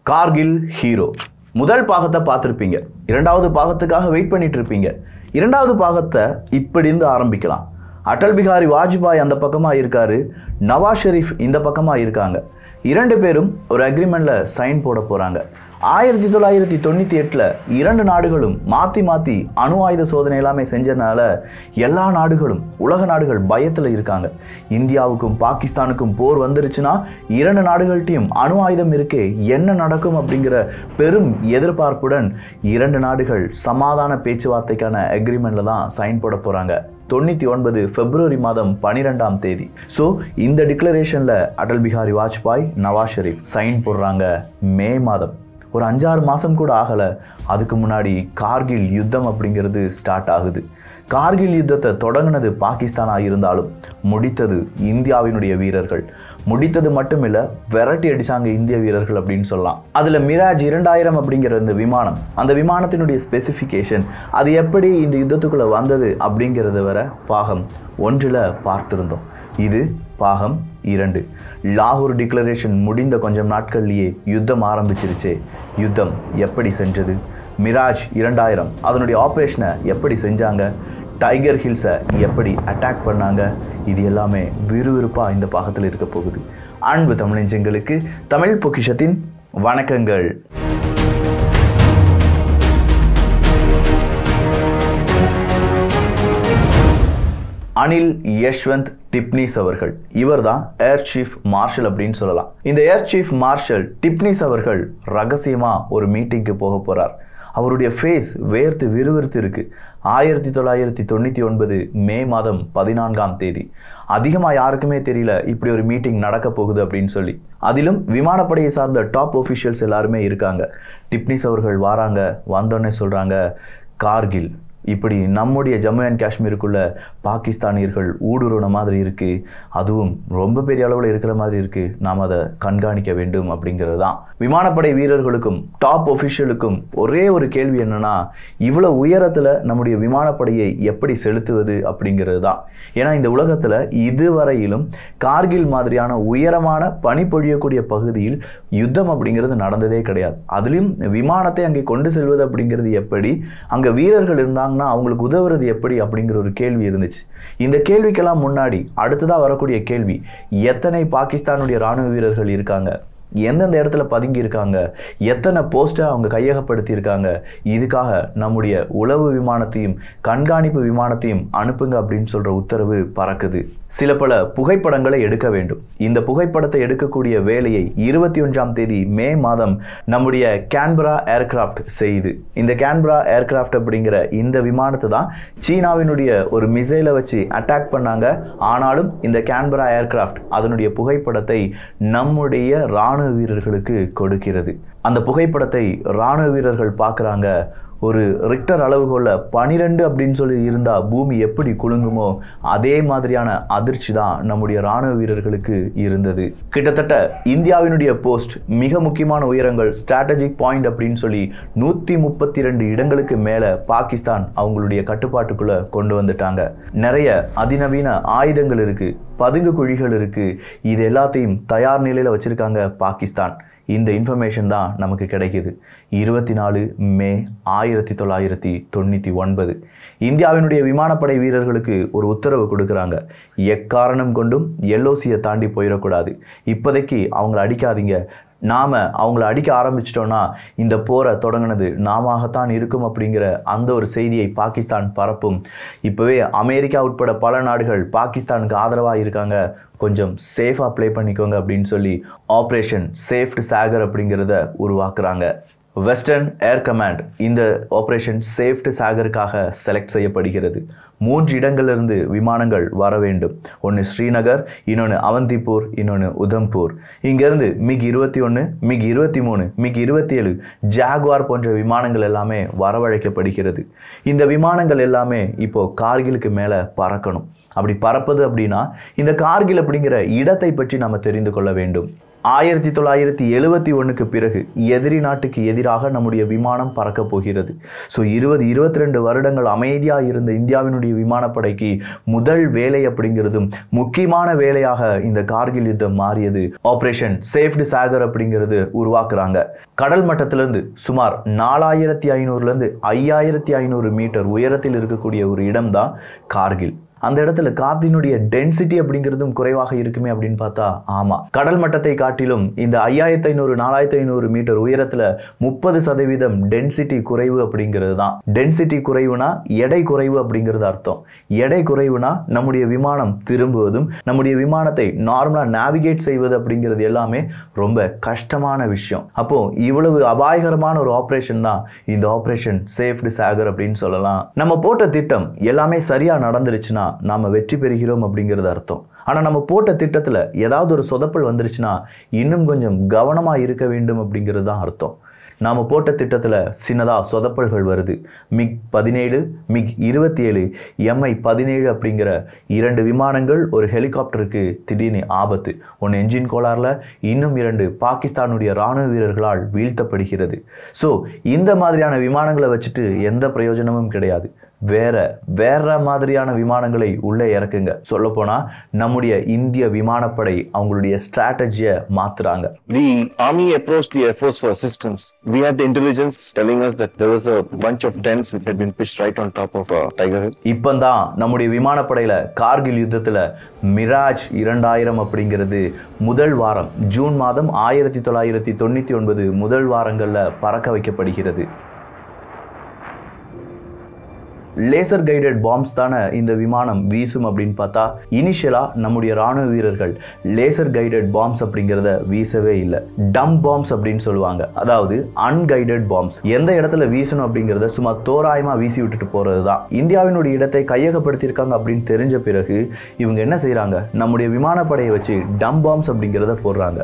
Kargil hero முதல் பாகத்தை பார்த்துருப்பீங்க இரண்டாவது பாகத்துக்காக வெயிட் பண்ணிட்டு இருப்பீங்க இரண்டாவது பாகத்தை இப்படி இருந்து ஆரம்பிக்கலாம் அடல் பிகாரி வாஜ்பாய் அந்த பக்கமாக இருக்காரு நவாஸ் ஷெரீஃப் இந்த பக்கமாக இருக்காங்க இரண்டு பேரும் ஒரு அக்ரிமெண்ட்டில் சைன் போட போகிறாங்க ஆயிரத்தி தொள்ளாயிரத்தி தொண்ணூற்றி எட்டில் இரண்டு நாடுகளும் மாற்றி மாற்றி அணு ஆயுத சோதனை எல்லாமே செஞ்சதுனால எல்லா நாடுகளும் உலக நாடுகள் பயத்தில் இருக்காங்க இந்தியாவுக்கும் பாகிஸ்தானுக்கும் போர் வந்துருச்சுன்னா இரண்டு நாடுகள்கிட்டையும் அணு ஆயுதம் இருக்கே என்ன நடக்கும் அப்படிங்கிற பெரும் எதிர்பார்ப்புடன் இரண்டு நாடுகள் சமாதான பேச்சுவார்த்தைக்கான அக்ரிமெண்ட்டில் தான் சைன் போட போகிறாங்க தொண்ணூற்றி ஒன்பது பிப்ரவரி மாதம் பன்னிரெண்டாம் தேதி ஸோ இந்த டிக்ளரேஷனில் அடல் பிகாரி வாஜ்பாய் நவாஸ் ஷெரீப் சைன் போடுறாங்க மே மாதம் ஒரு அஞ்சாறு மாதம் கூட ஆகலை அதுக்கு முன்னாடி கார்கில் யுத்தம் அப்படிங்கிறது ஸ்டார்ட் ஆகுது கார்கில் யுத்தத்தை தொடங்கினது பாகிஸ்தானாக இருந்தாலும் முடித்தது இந்தியாவினுடைய வீரர்கள் முடித்தது மட்டும் இல்லை விரட்டி அடிச்சாங்க இந்திய வீரர்கள் அப்படின்னு சொல்லலாம் அதில் மிராஜ் இரண்டாயிரம் அப்படிங்கிற இந்த விமானம் அந்த விமானத்தினுடைய ஸ்பெசிஃபிகேஷன் அது எப்படி இந்த யுத்தத்துக்குள்ளே வந்தது அப்படிங்கிறத வர பாகம் ஒன்றில் பார்த்திருந்தோம் இது பாகம் இரண்டு லாகூர் டிக்ளரேஷன் முடிந்த கொஞ்சம் நாட்கள்லேயே யுத்தம் ஆரம்பிச்சிருச்சே யுத்தம் எப்படி செஞ்சது மிராஜ் இரண்டாயிரம் அதனுடைய ஆப்ரேஷனை எப்படி செஞ்சாங்க டைகர் ஹில்ஸை எப்படி அட்டாக் பண்ணாங்க இது எல்லாமே விறுவிறுப்பாக இந்த பாகத்தில் இருக்க போகுது அன்பு தமிழஞ்சங்களுக்கு தமிழ் பொக்கிஷத்தின் வணக்கங்கள் அனில் யஷ்வந்த் டிப்னிஸ் அவர்கள் இவர்தான் ஏர் சீஃப் மார்ஷல் அப்படின்னு சொல்லலாம் இந்த ஏர் சீஃப் மார்ஷல் டிப்னிஸ் அவர்கள் ரகசியமா ஒரு மீட்டிங்க்கு போக போறார் அவருடைய ஃபேஸ் வேர்த்து விறுவிறுத்து இருக்கு ஆயிரத்தி தொள்ளாயிரத்தி தொண்ணூற்றி ஒன்பது மே மாதம் பதினான்காம் தேதி அதிகமாக யாருக்குமே தெரியல இப்படி ஒரு மீட்டிங் நடக்க போகுது அப்படின்னு சொல்லி அதிலும் விமானப்படையை சார்ந்த டாப் ஒஃபிஷியல்ஸ் எல்லாருமே இருக்காங்க டிப்னிஸ் அவர்கள் வாராங்க வந்தோடனே சொல்கிறாங்க கார்கில் இப்படி நம்முடைய ஜம்மு அண்ட் காஷ்மீருக்குள்ள பாகிஸ்தானியர்கள் ஊடுருவன மாதிரி இருக்குது அதுவும் ரொம்ப பெரிய அளவில் இருக்கிற மாதிரி இருக்குது நாம் அதை கண்காணிக்க வேண்டும் அப்படிங்கிறது தான் விமானப்படை வீரர்களுக்கும் டாப் ஒஃபிஷியலுக்கும் ஒரே ஒரு கேள்வி என்னன்னா இவ்வளோ உயரத்தில் நம்முடைய விமானப்படையை எப்படி செலுத்துவது அப்படிங்கிறது தான் ஏன்னா இந்த உலகத்தில் இதுவரையிலும் கார்கில் மாதிரியான உயரமான பனி பொழியக்கூடிய பகுதியில் யுத்தம் அப்படிங்கிறது நடந்ததே கிடையாது அதுலேயும் விமானத்தை அங்கே கொண்டு செல்வது அப்படிங்கிறது எப்படி அங்கே வீரர்கள் இருந்தாங்கன்னா அவங்களுக்கு உதவுறது எப்படி அப்படிங்கிற ஒரு கேள்வி இருந்துச்சு இந்த கேள்விக்கெல்லாம் முன்னாடி அடுத்ததாக வரக்கூடிய கேள்வி எத்தனை பாகிஸ்தானுடைய ராணுவ வீரர்கள் இருக்காங்க எந்தெந்த இடத்துல பதுங்கி இருக்காங்க எத்தனை போஸ்ட்டை அவங்க கையகப்படுத்தி இருக்காங்க இதுக்காக நம்முடைய உளவு விமானத்தையும் கண்காணிப்பு விமானத்தையும் அனுப்புங்க அப்படின்னு சொல்ற உத்தரவு பறக்குது சில பல புகைப்படங்களை எடுக்க வேண்டும் இந்த புகைப்படத்தை எடுக்கக்கூடிய வேலையை இருபத்தி ஒன்றாம் தேதி மே மாதம் நம்முடைய கேன்பரா ஏர்கிராஃப்ட் செய்யுது இந்த கேன்பரா ஏர்கிராஃப்ட் அப்படிங்கிற இந்த விமானத்தை தான் சீனாவினுடைய ஒரு மிசைலை வச்சு அட்டாக் பண்ணாங்க ஆனாலும் இந்த கேன்பரா ஏர்கிராஃப்ட் அதனுடைய புகைப்படத்தை நம்முடைய இராணுவ வீரர்களுக்கு கொடுக்கிறது அந்த புகைப்படத்தை இராணுவ வீரர்கள் பார்க்குறாங்க ஒரு ரிக்டர் அளவுகோல்ல பனிரெண்டு அப்படின்னு சொல்லி இருந்தால் பூமி எப்படி குலுங்குமோ அதே மாதிரியான அதிர்ச்சி தான் நம்முடைய இராணுவ வீரர்களுக்கு இருந்தது கிட்டத்தட்ட இந்தியாவினுடைய போஸ்ட் மிக முக்கியமான உயரங்கள் ஸ்ட்ராட்டஜிக் பாயிண்ட் அப்படின்னு சொல்லி நூற்றி முப்பத்தி ரெண்டு இடங்களுக்கு மேலே பாகிஸ்தான் அவங்களுடைய கட்டுப்பாட்டுக்குள்ளே கொண்டு வந்துட்டாங்க நிறைய அதிநவீன ஆயுதங்கள் இருக்குது பதுங்கு குழிகள் இருக்குது இது எல்லாத்தையும் தயார் நிலையில் வச்சுருக்காங்க பாகிஸ்தான் இந்த இன்ஃபர்மேஷன் தான் நமக்கு கிடைக்குது இருபத்தி நாலு மே ஆயிரத்தி தொள்ளாயிரத்தி தொண்ணூற்றி ஒன்பது இந்தியாவினுடைய விமானப்படை வீரர்களுக்கு ஒரு உத்தரவு கொடுக்குறாங்க எக்காரணம் கொண்டும் எல்ஓசியை தாண்டி போயிடக்கூடாது இப்போதைக்கு அவங்கள அடிக்காதீங்க நாம் அவங்கள அடிக்க ஆரம்பிச்சிட்டோன்னா இந்த போரை தொடங்கினது நாமத்தான் இருக்கும் அப்படிங்கிற அந்த ஒரு செய்தியை பாகிஸ்தான் பரப்பும் இப்போவே அமெரிக்கா உட்பட பல நாடுகள் பாகிஸ்தானுக்கு ஆதரவாக இருக்காங்க கொஞ்சம் சேஃபாக ப்ளே பண்ணிக்கோங்க அப்படின்னு சொல்லி ஆப்ரேஷன் சேஃப்ட் சாகர் அப்படிங்கிறத உருவாக்குறாங்க வெஸ்டர்ன் ஏர் கமாண்ட் இந்த ஆப்ரேஷன் சேஃப்ட் சாகருக்காக செலக்ட் செய்யப்படுகிறது மூன்று இடங்களிலிருந்து விமானங்கள் வர வேண்டும் ஒன்று ஸ்ரீநகர் இன்னொன்று அவந்திப்பூர் இன்னொன்று உதம்பூர் இங்கேருந்து மிக் இருபத்தி ஒன்று மிக் இருபத்தி மூணு மிக் இருபத்தி ஏழு ஜாகுவார் போன்ற விமானங்கள் எல்லாமே வரவழைக்கப்படுகிறது இந்த விமானங்கள் எல்லாமே இப்போது கார்கிலுக்கு மேலே பறக்கணும் அப்படி பறப்பது அப்படின்னா இந்த கார்கில் அப்படிங்கிற இடத்தை பற்றி நம்ம தெரிந்து கொள்ள வேண்டும் ஆயிரத்தி தொள்ளாயிரத்தி எழுவத்தி ஒண்ணுக்கு பிறகு எதிரி நாட்டுக்கு எதிராக நம்முடைய விமானம் பறக்க போகிறது ஸோ இருபது இருபத்தி ரெண்டு வருடங்கள் அமைதியாக இருந்த இந்தியாவினுடைய விமானப்படைக்கு முதல் வேலை அப்படிங்கிறதும் முக்கியமான வேலையாக இந்த கார்கில் யுத்தம் மாறியது ஆபரேஷன் சேஃப்டு சாகர் அப்படிங்கிறது உருவாக்குறாங்க கடல் மட்டத்திலிருந்து சுமார் நாலாயிரத்தி ஐநூறுலேருந்து ஐயாயிரத்தி ஐநூறு மீட்டர் உயரத்தில் இருக்கக்கூடிய ஒரு இடம்தான் கார்கில் அந்த இடத்துல காத்தினுடைய டென்சிட்டி அப்படிங்கிறதும் குறைவாக இருக்குமே அப்படின்னு பார்த்தா ஆமா கடல் மட்டத்தை காட்டிலும் இந்த ஐயாயிரத்தி ஐநூறு நாலாயிரத்தி ஐநூறு மீட்டர் உயரத்துல முப்பது சதவீதம் டென்சிட்டி குறைவு அப்படிங்கிறது தான் டென்சிட்டி குறைவுனா எடை குறைவு அப்படிங்கிறது அர்த்தம் எடை குறைவுனா நம்முடைய விமானம் திரும்புவதும் நம்முடைய விமானத்தை நார்மலா நேவிகேட் செய்வது அப்படிங்கிறது எல்லாமே ரொம்ப கஷ்டமான விஷயம் அப்போ இவ்வளவு அபாயகரமான ஒரு ஆப்ரேஷன் தான் இந்த ஆப்ரேஷன் சேஃப்டு சாகர் அப்படின்னு சொல்லலாம் நம்ம போட்ட திட்டம் எல்லாமே சரியா நடந்துருச்சுன்னா நாம வெற்றி பெறுகிறோம் அப்படிங்கிறது அர்த்தம் ஆனா நம்ம போட்ட திட்டத்துல ஏதாவது ஒரு சொதப்பல் வந்துருச்சுன்னா இன்னும் கொஞ்சம் கவனமா இருக்க வேண்டும் அப்படிங்கிறது தான் அர்த்தம் நாம் போட்ட திட்டத்தில் சின்னதாக சொதப்பல்கள் வருது மிக் பதினேழு மிக் இருபத்தி ஏழு எம்ஐ பதினேழு அப்படிங்கிற இரண்டு விமானங்கள் ஒரு ஹெலிகாப்டருக்கு திடீர்னு ஆபத்து ஒன்று என்ஜின் கோளாறில் இன்னும் இரண்டு பாகிஸ்தானுடைய ராணுவ வீரர்களால் வீழ்த்தப்படுகிறது ஸோ இந்த மாதிரியான விமானங்களை வச்சுட்டு எந்த பிரயோஜனமும் கிடையாது வேற வேற மாதிரியான விமானங்களை உள்ளே இறக்குங்க சொல்லப்போனா நம்முடைய இந்திய விமானப்படை அவங்களுடைய ஸ்ட்ராட்டஜியை மாத்துறாங்க The army approached the air force for assistance. We had the intelligence telling us that there was a bunch of tents which had been pitched right on top of uh, Tiger Hill. இப்பந்தான் நம்முடைய விமானப்படையில கார்கில் யுத்தத்துல Mirage இரண்டாயிரம் அப்படிங்கிறது முதல் வாரம் June மாதம் ஆயிரத்தி தொள்ளாயிரத்தி தொண்ணூத்தி ஒன்பது முதல் வாரங்கள்ல பறக்க வைக்கப்படுகிறது லேசர் கைடட் பாம்ஸ் தானே இந்த விமானம் வீசும் அப்படின்னு பார்த்தா இனிஷியலா நம்முடைய ராணுவ வீரர்கள் லேசர் கைடட் பாம்ஸ் அப்படிங்கிறத வீசவே இல்லை டம் பாம்ஸ் அப்படின்னு சொல்லுவாங்க அதாவது அன்கைடட் பாம்ஸ் எந்த இடத்துல வீசணும் அப்படிங்கிறத சும்மா தோராயமா வீசி விட்டுட்டு போறது தான் இந்தியாவினுடைய இடத்தை கையகப்படுத்தியிருக்காங்க அப்படின்னு தெரிஞ்ச பிறகு இவங்க என்ன செய்றாங்க நம்முடைய விமானப்படையை வச்சு டம் பாம்ஸ் அப்படிங்கிறத போடுறாங்க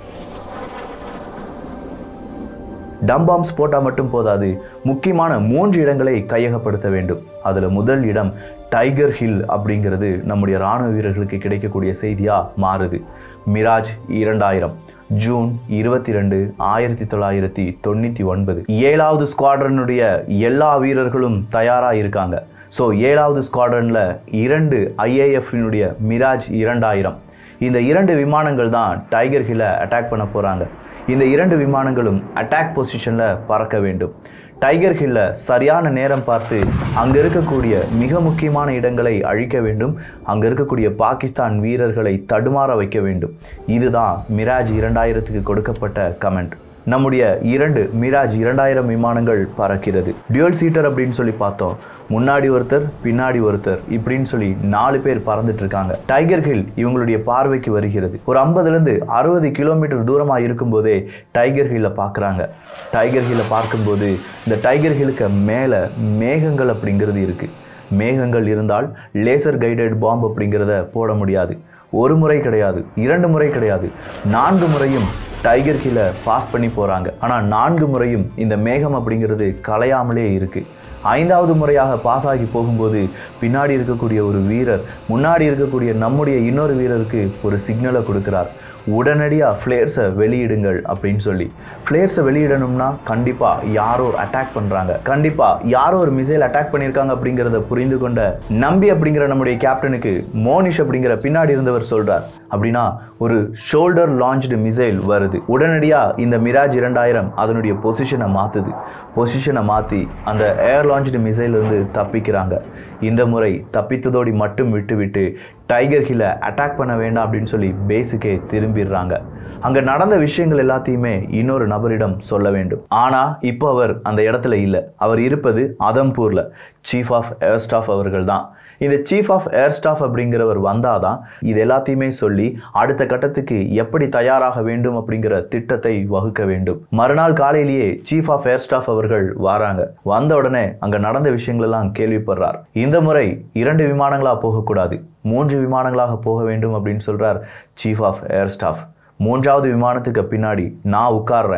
டம் பாம்ஸ் போட்டால் மட்டும் போதாது முக்கியமான மூன்று இடங்களை கையகப்படுத்த வேண்டும் அதில் முதல் இடம் டைகர் ஹில் அப்படிங்கிறது நம்முடைய ராணுவ வீரர்களுக்கு கிடைக்கக்கூடிய செய்தியாக மாறுது மிராஜ் இரண்டாயிரம் ஜூன் இருபத்தி ரெண்டு ஆயிரத்தி தொள்ளாயிரத்தி தொண்ணூற்றி ஒன்பது ஏழாவது ஸ்குவாட்ரனுடைய எல்லா வீரர்களும் தயாராக இருக்காங்க ஸோ ஏழாவது ஸ்குவாட்ரனில் இரண்டு ஐஏஎஃப்னுடைய மிராஜ் இரண்டாயிரம் இந்த இரண்டு விமானங்கள் தான் டைகர் ஹில்லை அட்டாக் பண்ண போகிறாங்க இந்த இரண்டு விமானங்களும் அட்டாக் பொசிஷனில் பறக்க வேண்டும் டைகர் ஹில்ல சரியான நேரம் பார்த்து அங்கே இருக்கக்கூடிய மிக முக்கியமான இடங்களை அழிக்க வேண்டும் அங்கே இருக்கக்கூடிய பாகிஸ்தான் வீரர்களை தடுமாற வைக்க வேண்டும் இதுதான் மிராஜ் இரண்டாயிரத்துக்கு கொடுக்கப்பட்ட கமெண்ட் நம்முடைய இரண்டு மிராஜ் இரண்டாயிரம் விமானங்கள் பறக்கிறது டியூல் சீட்டர் அப்படின்னு சொல்லி பார்த்தோம் முன்னாடி ஒருத்தர் பின்னாடி ஒருத்தர் இப்படின்னு சொல்லி நாலு பேர் பறந்துட்டு இருக்காங்க டைகர் ஹில் இவங்களுடைய பார்வைக்கு வருகிறது ஒரு ஐம்பதுலேருந்து அறுபது கிலோமீட்டர் தூரமாக இருக்கும்போதே டைகர் ஹில்லை பார்க்குறாங்க டைகர் ஹில்லை பார்க்கும்போது இந்த டைகர் ஹில்லுக்கு மேலே மேகங்கள் அப்படிங்கிறது இருக்குது மேகங்கள் இருந்தால் லேசர் கைடட் பாம்பு அப்படிங்கிறத போட முடியாது ஒரு முறை கிடையாது இரண்டு முறை கிடையாது நான்கு முறையும் டைகர் ஹில்லை பாஸ் பண்ணி போகிறாங்க ஆனால் நான்கு முறையும் இந்த மேகம் அப்படிங்கிறது கலையாமலே இருக்குது ஐந்தாவது முறையாக பாஸ் ஆகி போகும்போது பின்னாடி இருக்கக்கூடிய ஒரு வீரர் முன்னாடி இருக்கக்கூடிய நம்முடைய இன்னொரு வீரருக்கு ஒரு சிக்னலை கொடுக்கிறார் உடனடியாக ஃப்ளேர்ஸை வெளியிடுங்கள் அப்படின்னு சொல்லி ஃப்ளேர்ஸை வெளியிடணும்னா கண்டிப்பாக யாரோ அட்டாக் பண்ணுறாங்க கண்டிப்பாக யாரோ ஒரு மிசைல் அட்டாக் பண்ணியிருக்காங்க அப்படிங்கிறத புரிந்து கொண்ட நம்பி அப்படிங்கிற நம்முடைய கேப்டனுக்கு மோனிஷ் அப்படிங்கிற பின்னாடி இருந்தவர் சொல்கிறார் அப்படின்னா ஒரு ஷோல்டர் லான்ச்டு மிசைல் வருது உடனடியாக இந்த மிராஜ் இரண்டாயிரம் அதனுடைய பொசிஷனை மாற்றுது பொசிஷனை மாற்றி அந்த ஏர் லான்ச்டு மிசைல் வந்து தப்பிக்கிறாங்க இந்த முறை தப்பித்ததோடி மட்டும் விட்டுவிட்டு டைகர் ஹில்லை அட்டாக் பண்ண வேண்டாம் அப்படின்னு சொல்லி பேஸுக்கே திரும்பிடுறாங்க அங்க நடந்த விஷயங்கள் எல்லாத்தையுமே இன்னொரு நபரிடம் சொல்ல வேண்டும் ஆனா இப்போ அவர் அந்த இடத்துல இல்லை அவர் இருப்பது அதம்பூர்ல சீஃப் ஆஃப் ஏர் ஸ்டாஃப் அவர்கள் தான் இந்த சீஃப் ஆஃப் ஏர் ஸ்டாஃப் அப்படிங்கிறவர் வந்தாதான் இது எல்லாத்தையுமே சொல்லி அடுத்த கட்டத்துக்கு எப்படி தயாராக வேண்டும் அப்படிங்கிற திட்டத்தை வகுக்க வேண்டும் மறுநாள் காலையிலேயே சீஃப் ஆஃப் ஏர் ஸ்டாஃப் அவர்கள் வராங்க வந்த உடனே அங்க நடந்த விஷயங்கள் எல்லாம் கேள்விப்படுறார் இந்த முறை இரண்டு விமானங்களா போகக்கூடாது மூன்று விமானங்களாக போக வேண்டும் அப்படின்னு சொல்றார் சீஃப் ஆஃப் ஏர் ஸ்டாஃப் மூன்றாவது விமானத்துக்கு பின்னாடி நான் உட்கார்றேன்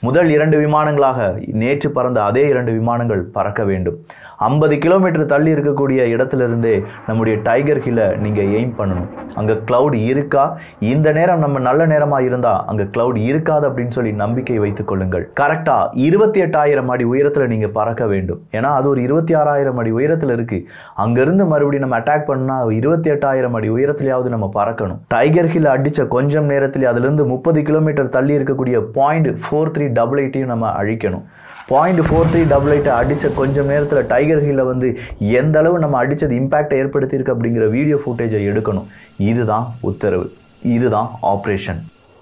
முதல் இரண்டு விமானங்களாக நேற்று பறந்த அதே இரண்டு விமானங்கள் பறக்க வேண்டும் ஐம்பது கிலோமீட்டர் தள்ளி இருக்கக்கூடிய இடத்திலிருந்தே நம்முடைய டைகர் ஹில்லை நீங்கள் எய்ம் பண்ணணும் அங்கே கிளவுட் இருக்கா இந்த நேரம் நம்ம நல்ல நேரமாக இருந்தால் அங்கே கிளவுட் இருக்காது அப்படின்னு சொல்லி நம்பிக்கை வைத்துக் கொள்ளுங்கள் கரெக்டாக இருபத்தி எட்டாயிரம் அடி உயரத்தில் நீங்கள் பறக்க வேண்டும் ஏன்னா அது ஒரு இருபத்தி ஆறாயிரம் அடி உயரத்தில் இருக்கு அங்கேருந்து மறுபடியும் நம்ம அட்டாக் பண்ணா இருபத்தி எட்டாயிரம் அடி உயரத்திலேயாவது நம்ம பறக்கணும் டைகர் ஹில் அடித்த கொஞ்சம் நேரத்தில் அதுலேருந்து முப்பது கிலோமீட்டர் தள்ளி இருக்கக்கூடிய பாயிண்ட் ஃபோர் த்ரீ டபுள் எயிட்டையும் நம்ம அழிக்கணும் பாயிண்ட் ஃபோர் த்ரீ டபுள் எயிட்டை அடித்த கொஞ்சம் நேரத்தில் டைகர் ஹில்ல வந்து எந்த அளவு நம்ம அடித்தது இம்பேக்டை ஏற்படுத்தியிருக்கு அப்படிங்கிற வீடியோ ஃபுட்டேஜை எடுக்கணும் இதுதான் உத்தரவு இதுதான் ஆப்ரேஷன்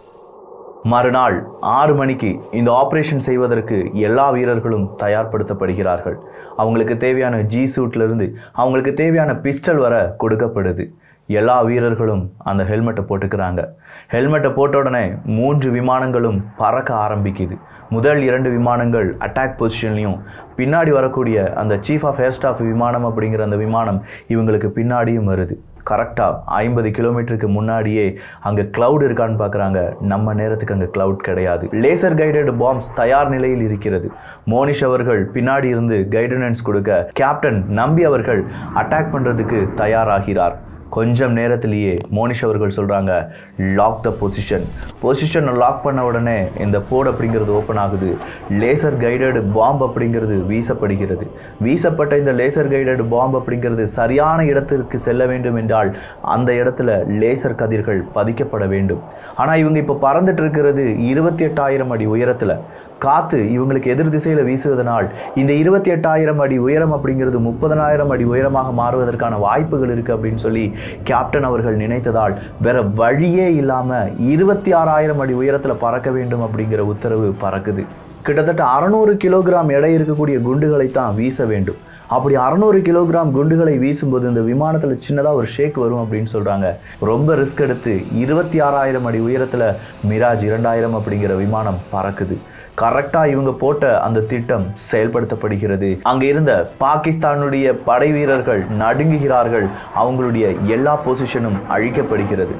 மறுநாள் ஆறு மணிக்கு இந்த ஆப்ரேஷன் செய்வதற்கு எல்லா வீரர்களும் தயார்படுத்தப்படுகிறார்கள் அவங்களுக்கு தேவையான ஜி சூட்லேருந்து அவங்களுக்கு தேவையான பிஸ்டல் வர கொடுக்கப்படுது எல்லா வீரர்களும் அந்த ஹெல்மெட்டை போட்டுக்கிறாங்க ஹெல்மெட்டை போட்ட உடனே மூன்று விமானங்களும் பறக்க ஆரம்பிக்குது முதல் இரண்டு விமானங்கள் அட்டாக் பொசிஷன்லையும் பின்னாடி வரக்கூடிய அந்த சீஃப் ஆஃப் ஏர் ஸ்டாஃப் விமானம் அப்படிங்கிற அந்த விமானம் இவங்களுக்கு பின்னாடியும் வருது கரெக்டாக ஐம்பது கிலோமீட்டருக்கு முன்னாடியே அங்கே கிளவுட் இருக்கான்னு பார்க்குறாங்க நம்ம நேரத்துக்கு அங்கே கிளவுட் கிடையாது லேசர் கைடட் பாம்ஸ் தயார் நிலையில் இருக்கிறது மோனிஷ் அவர்கள் பின்னாடி இருந்து கைடனன்ஸ் கொடுக்க கேப்டன் நம்பி அவர்கள் அட்டாக் பண்ணுறதுக்கு தயாராகிறார் கொஞ்சம் நேரத்திலேயே மோனிஷ் அவர்கள் சொல்கிறாங்க லாக் த பொசிஷன் பொசிஷனை லாக் பண்ண உடனே இந்த போர்டு அப்படிங்கிறது ஓப்பன் ஆகுது லேசர் கைடடு பாம்ப் அப்படிங்கிறது வீசப்படுகிறது வீசப்பட்ட இந்த லேசர் கைடடு பாம்ப் அப்படிங்கிறது சரியான இடத்திற்கு செல்ல வேண்டும் என்றால் அந்த இடத்துல லேசர் கதிர்கள் பதிக்கப்பட வேண்டும் ஆனால் இவங்க இப்போ பறந்துட்டு இருக்கிறது இருபத்தி எட்டாயிரம் அடி உயரத்தில் காற்று இவங்களுக்கு எதிர் திசையில் வீசுவதனால் இந்த இருபத்தி எட்டாயிரம் அடி உயரம் அப்படிங்கிறது முப்பதனாயிரம் அடி உயரமாக மாறுவதற்கான வாய்ப்புகள் இருக்குது அப்படின்னு சொல்லி கேப்டன் அவர்கள் நினைத்ததால் வேற வழியே இல்லாமல் இருபத்தி ஆறாயிரம் அடி உயரத்தில் பறக்க வேண்டும் அப்படிங்கிற உத்தரவு பறக்குது கிட்டத்தட்ட அறநூறு கிலோகிராம் எடை இருக்கக்கூடிய குண்டுகளை தான் வீச வேண்டும் அப்படி அறநூறு கிலோகிராம் குண்டுகளை வீசும்போது இந்த விமானத்தில் சின்னதாக ஒரு ஷேக் வரும் அப்படின்னு சொல்கிறாங்க ரொம்ப ரிஸ்க் எடுத்து இருபத்தி ஆறாயிரம் அடி உயரத்தில் மிராஜ் இரண்டாயிரம் அப்படிங்கிற விமானம் பறக்குது கரெக்டாக இவங்க போட்ட அந்த திட்டம் செயல்படுத்தப்படுகிறது அங்கே இருந்த பாகிஸ்தானுடைய படை வீரர்கள் நடுங்குகிறார்கள் அவங்களுடைய எல்லா பொசிஷனும் அழிக்கப்படுகிறது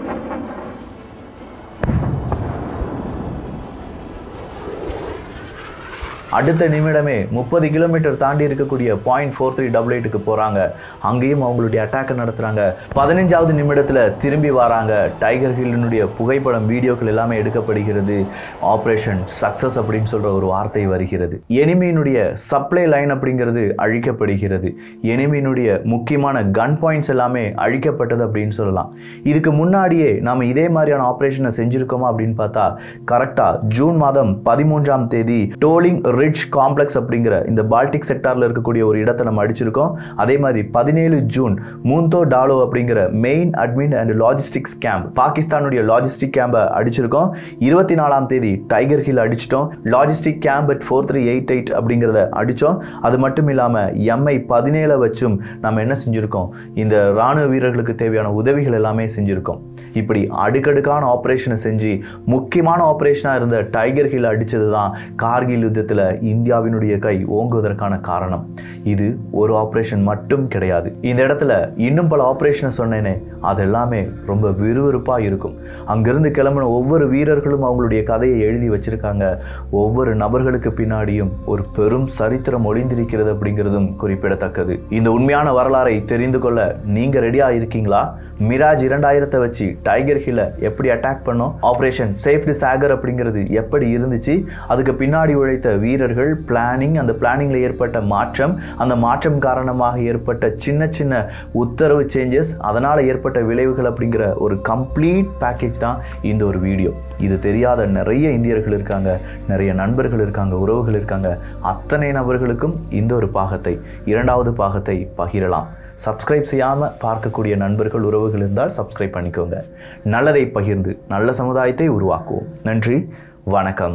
அடுத்த நிமிடமே முப்பது கிலோமீட்டர் தாண்டி இருக்கக்கூடிய பாயிண்ட் ஃபோர் த்ரீ டபுள் எயிட்டுக்கு போகிறாங்க அங்கேயும் அவங்களுடைய அட்டாக்கை நடத்துகிறாங்க பதினஞ்சாவது நிமிடத்தில் திரும்பி வராங்க டைகர் ஹில்லினுடைய புகைப்படம் வீடியோக்கள் எல்லாமே எடுக்கப்படுகிறது ஆப்ரேஷன் சக்ஸஸ் அப்படின்னு சொல்கிற ஒரு வார்த்தை வருகிறது எனிமியினுடைய சப்ளை லைன் அப்படிங்கிறது அழிக்கப்படுகிறது எனிமியினுடைய முக்கியமான கன் பாயிண்ட்ஸ் எல்லாமே அழிக்கப்பட்டது அப்படின்னு சொல்லலாம் இதுக்கு முன்னாடியே நாம் இதே மாதிரியான ஆப்ரேஷனை செஞ்சுருக்கோமா அப்படின்னு பார்த்தா கரெக்டாக ஜூன் மாதம் பதிமூன்றாம் தேதி டோலிங் ரிட்ஜ் காம்ப்ளெக்ஸ் அப்படிங்கிற இந்த பால்டிக் செக்டாரில் இருக்கக்கூடிய ஒரு இடத்தை நம்ம அடிச்சிருக்கோம் அதே மாதிரி பதினேழு ஜூன் மூந்தோ டாலோ அப்படிங்கிற main admin and logistics camp பாகிஸ்தானுடைய லாஜிஸ்டிக் கேம்பை அடிச்சிருக்கோம் இருபத்தி நாலாம் தேதி டைகர் ஹில் அடிச்சிட்டோம் logistic camp at four three eight eight அப்படிங்கிறத அடித்தோம் அது மட்டும் இல்லாமல் எம்ஐ பதினேழை வச்சும் நம்ம என்ன செஞ்சுருக்கோம் இந்த ராணுவ வீரர்களுக்கு தேவையான உதவிகள் எல்லாமே செஞ்சுருக்கோம் இப்படி அடுக்கடுக்கான ஆப்ரேஷனை செஞ்சு முக்கியமான ஆப்ரேஷனாக இருந்த டைகர் ஹில் அடித்தது தான் கார்கில் யுத்தத்தில் இந்தியாவினுடைய கை ஓங்குவதற்கான காரணம் இது ஒரு ஆப்ரேஷன் மட்டும் கிடையாது இந்த இடத்துல இன்னும் பல ஆப்ரேஷனை சொன்னேனே அது எல்லாமே ரொம்ப விறுவிறுப்பாக இருக்கும் அங்கிருந்து கிளம்பின ஒவ்வொரு வீரர்களும் அவங்களுடைய கதையை எழுதி வச்சிருக்காங்க ஒவ்வொரு நபர்களுக்கு பின்னாடியும் ஒரு பெரும் சரித்திரம் ஒளிந்திருக்கிறது அப்படிங்கிறதும் குறிப்பிடத்தக்கது இந்த உண்மையான வரலாறை தெரிந்து கொள்ள நீங்க ரெடியா இருக்கீங்களா மிராஜ் இரண்டாயிரத்தை வச்சு டைகர் ஹில்ல எப்படி அட்டாக் பண்ணோம் ஆப்ரேஷன் சேஃப்டி சாகர் அப்படிங்கிறது எப்படி இருந்துச்சு அதுக்கு பின்னாடி உழைத்த வீரர்கள் பிளானிங் அந்த பிளானிங்ல ஏற்பட்ட மாற்றம் அந்த மாற்றம் காரணமாக ஏற்பட்ட சின்ன சின்ன உத்தரவு சேஞ்சஸ் அதனால ஏற்பட்ட விளைவுகள் அப்படிங்கிற ஒரு கம்ப்ளீட் பேக்கேஜ் தான் இந்த ஒரு வீடியோ இது தெரியாத நிறைய இந்தியர்கள் இருக்காங்க நிறைய நண்பர்கள் இருக்காங்க உறவுகள் இருக்காங்க அத்தனை நபர்களுக்கும் இந்த ஒரு பாகத்தை இரண்டாவது பாகத்தை பகிரலாம் சப்ஸ்கிரைப் செய்யாமல் பார்க்கக்கூடிய நண்பர்கள் உறவுகள் இருந்தால் சப்ஸ்கிரைப் பண்ணிக்கோங்க நல்லதை பகிர்ந்து நல்ல சமுதாயத்தை உருவாக்குவோம் நன்றி வணக்கம்